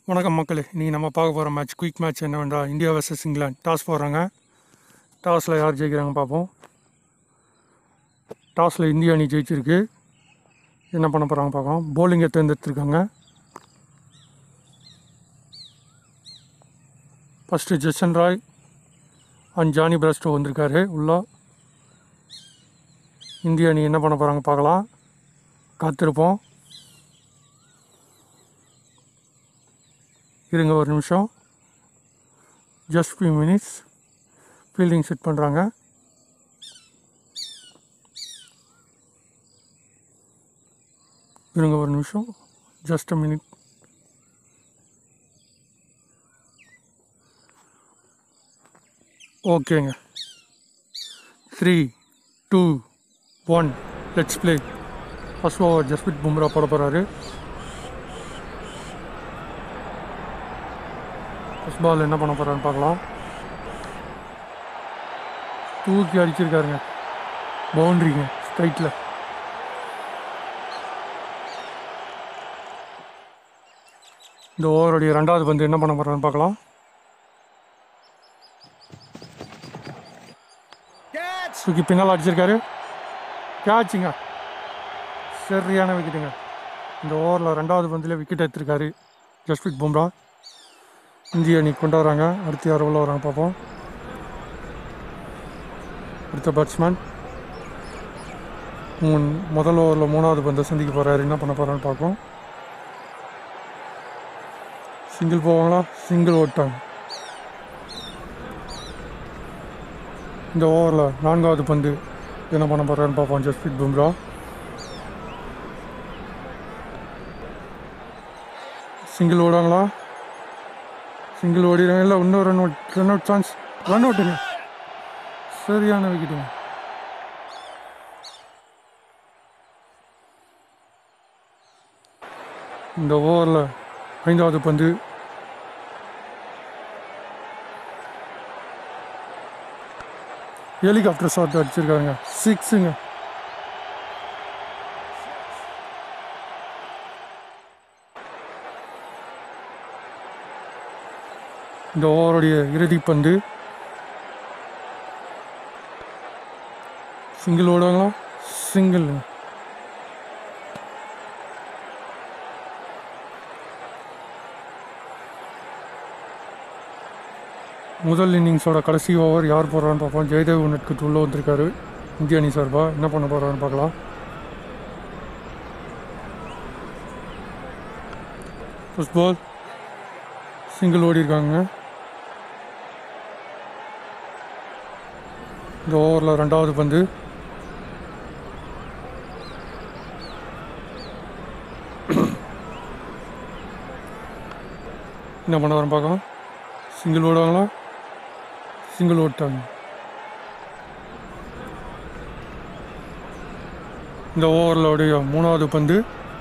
வணக்கம் மக்களே இன்றைக்கி நம்ம பார்க்க போகிற மேட்ச் குயிக் மேட்ச் என்னவென்றால் இந்தியா வர்சஸ் இங்கிலாந்து டாஸ் போடுறாங்க டாஸில் யார் ஜெயிக்கிறாங்க பார்ப்போம் டாஸில் இந்திய அணி ஜெயிச்சிருக்கு என்ன பண்ண போகிறாங்க பார்க்கலாம் bowling-ஐ தேர்ந்தெடுத்திருக்காங்க first Jason Roy and Jonny Bairstow வந்திருக்காரு உள்ளே இந்திய அணி என்ன பண்ண போகிறாங்க பார்க்கலாம் காத்திருப்போம் இருங்க ஒரு நிமிஷம் just few minutes fielding set பண்ணுறாங்க இருங்க ஒரு நிமிஷம் ஜஸ்ட் அ மினிட் ஓகேங்க three two one let's play first over Jasprit Bumrah போட போகிறாரு ஃபஸ்ட் பால் என்ன பண்ண போகிறான்னு பார்க்கலாம் தூக்கி அடிச்சிருக்காருங்க பவுண்ட்ரிங்க ஸ்ட்ரைட்டில் இந்த ஓவருடைய ரெண்டாவது பந்து என்ன பண்ண போகிறான்னு பார்க்கலாம் தூக்கி பின்னால் அடிச்சிருக்காரு கேட்சுங்க சரியான விக்கெட்டுங்க இந்த ஓவரில் ரெண்டாவது பந்தில் விக்கெட் எடுத்திருக்காரு ஜஸ்பித் பும்ரா இந்திய அணி கொண்டு வராங்க அடுத்து யார் உள்ள வராங்க பார்ப்போம் அடுத்த பேட்ஸ்மேன் மூணு முதல் ஓவரில் மூணாவது பந்தை சந்திக்க போகிறாரு என்ன பண்ண போகிறான்னு பார்ப்போம் சிங்கிள் போவாங்களா சிங்கிள் ஓட்டாங்க இந்த ஓவரில் நான்காவது பந்து என்ன பண்ண போகிறான்னு பார்ப்போம் ஜஸ்பித் பும்ரா சிங்கிள் ஓடாங்களா சிங்கிள் ஓடிடுறாங்க இல்லை இன்னும் run out run out chance run அவுட்டுங்க சரியான விக்கெட்டுங்க இந்த ஓவரில் ஐந்தாவது பந்து ஹெலிகாப்டர் ஷாட் அடிச்சிருக்காங்க சிக்ஸுங்க இந்த ஓவருடைய இறுதி பந்து சிங்கிள் ஓடுவாங்களா சிங்கிள் முதல் இன்னிங்ஸோட கடைசி ஓவர் யார் போடுறான்னு பார்ப்போம் ஜெயதேவ் நெட்கிட்டு உள்ளே வந்திருக்காரு இந்திய அணி சார்பா என்ன பண்ண போகிறான்னு பார்க்கலாம் ஃபர்ஸ்ட் பால் சிங்கிள் ஓடி இருக்காங்க இந்த ஓவரில் ரெண்டாவது பந்து என்ன பண்ண வரேன் பார்க்கலாம் சிங்கிள் ஓடுவாங்களா சிங்கிள் ஓட்டாங்க இந்த ஓவரில் உடைய மூணாவது பந்து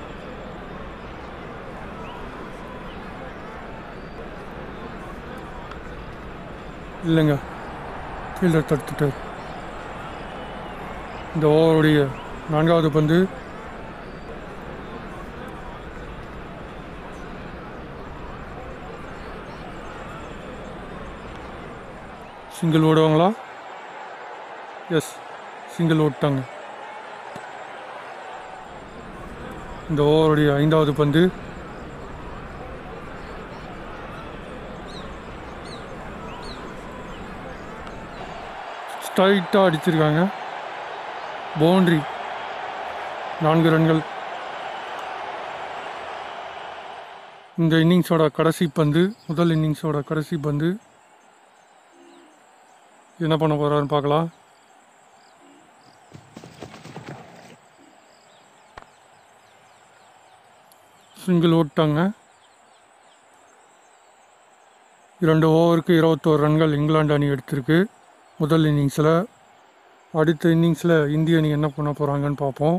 இல்லைங்க ஃபீல்டர் தடுத்துட்டு இந்த ஓவருடைய நான்காவது பந்து சிங்கிள் ஓடுவாங்களா எஸ் சிங்கிள் ஓட்டாங்க இந்த ஓவருடைய ஐந்தாவது பந்து ஸ்ட்ரைட்டாக அடிச்சிருக்காங்க பவுண்ட்ரி நான்கு ரன்கள் இந்த இன்னிங்ஸோட கடைசி பந்து முதல் இன்னிங்ஸோட கடைசி பந்து என்ன பண்ண போகிறாருன்னு பார்க்கலாம் சிங்கிள் ஓட்டாங்க இரண்டு ஓவருக்கு இருபத்தோரு ரன்கள் இங்கிலாந்து அணி எடுத்திருக்கு முதல் இன்னிங்ஸில் அடுத்த இன்னிங்ஸில் இந்திய அணி என்ன பண்ண போகிறாங்கன்னு பார்ப்போம்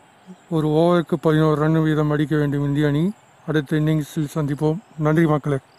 ஒரு ஓவருக்கு பதினோரு ரன் வீதம் அடிக்க வேண்டும் இந்திய அணி அடுத்த இன்னிங்ஸில் சந்திப்போம் நன்றி மக்களே